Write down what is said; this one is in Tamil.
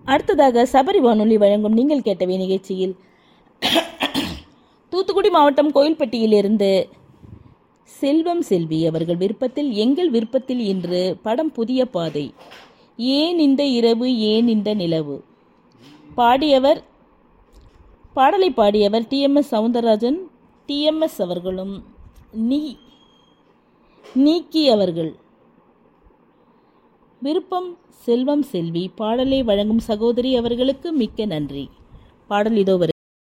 அடுத்ததாக சபரி வானொலி வழங்கும் நீங்கள் கேட்டவை நிகழ்ச்சியில் தூத்துக்குடி மாவட்டம் கோயில்பட்டியிலிருந்து செல்வம் செல்வி அவர்கள் விருப்பத்தில் எங்கள் விருப்பத்தில் இன்று படம் புதிய பாதை ஏன் இந்த இரவு ஏன் இந்த நிலவு பாடியவர் பாடலை பாடியவர் டிஎம்எஸ் சவுந்தரராஜன் டிஎம்எஸ் அவர்களும் நீ நீக்கி அவர்கள் விருப்பம் செல்வம் செல்வி பாடலை வழங்கும் சகோதரி அவர்களுக்கு மிக்க நன்றி பாடல் இதோ வருகிறது